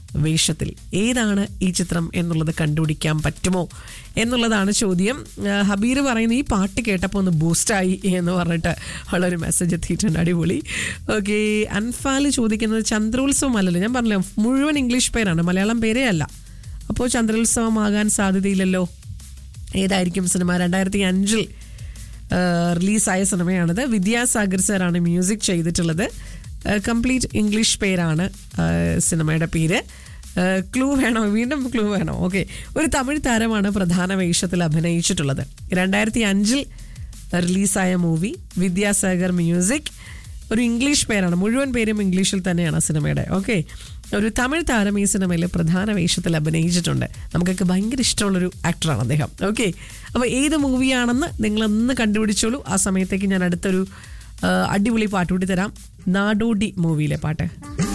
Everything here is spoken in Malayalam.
വേഷത്തിൽ ഏതാണ് ഈ ചിത്രം എന്നുള്ളത് കണ്ടുപിടിക്കാൻ പറ്റുമോ എന്നുള്ളതാണ് ചോദ്യം ആ, ഹബീർ പറയുന്ന ഈ പാട്ട് കേട്ടപ്പോൾ ഒന്ന് ബൂസ്റ്റായി എന്ന് പറഞ്ഞിട്ട് ഉള്ളൊരു മെസ്സേജ് എത്തിയിട്ടുണ്ട് അടിപൊളി ഓക്കെ അൻഫാൽ ചോദിക്കുന്നത് ചന്ദ്രോത്സവം അല്ലല്ലോ ഞാൻ പറഞ്ഞല്ലോ മുഴുവൻ ഇംഗ്ലീഷ് പേരാണ് മലയാളം പേരേ അല്ല അപ്പോൾ ചന്ദ്രോത്സവമാകാൻ സാധ്യതയില്ലല്ലോ ഏതായിരിക്കും സിനിമ രണ്ടായിരത്തി അഞ്ചിൽ റിലീസായ സിനിമയാണിത് വിദ്യാസാഗർ സാറാണ് മ്യൂസിക് ചെയ്തിട്ടുള്ളത് കംപ്ലീറ്റ് ഇംഗ്ലീഷ് പേരാണ് ആ, സിനിമയുടെ പേര് ക്ലൂ വേണോ വീണ്ടും ക്ലൂ വേണോ ഓക്കെ ഒരു തമിഴ് താരമാണ് പ്രധാന വേഷത്തിൽ അഭിനയിച്ചിട്ടുള്ളത് രണ്ടായിരത്തി അഞ്ചിൽ റിലീസായ മൂവി വിദ്യാസാഗർ മ്യൂസിക് ഒരു ഇംഗ്ലീഷ് പേരാണ് മുഴുവൻ പേരും ഇംഗ്ലീഷിൽ തന്നെയാണ് സിനിമയുടെ ഓക്കെ ഒരു തമിഴ് താരം ഈ സിനിമയിൽ പ്രധാന വേഷത്തിൽ അഭിനയിച്ചിട്ടുണ്ട് നമുക്കൊക്കെ ഭയങ്കര ഇഷ്ടമുള്ളൊരു ആക്ടറാണ് അദ്ദേഹം ഓക്കെ അപ്പോൾ ഏത് മൂവിയാണെന്ന് നിങ്ങളൊന്ന് കണ്ടുപിടിച്ചോളൂ ആ സമയത്തേക്ക് ഞാൻ അടുത്തൊരു ആ, അടിപൊളി പാട്ട് കൂടി തരാം നാടോടി മൂവിയിലെ പാട്ട്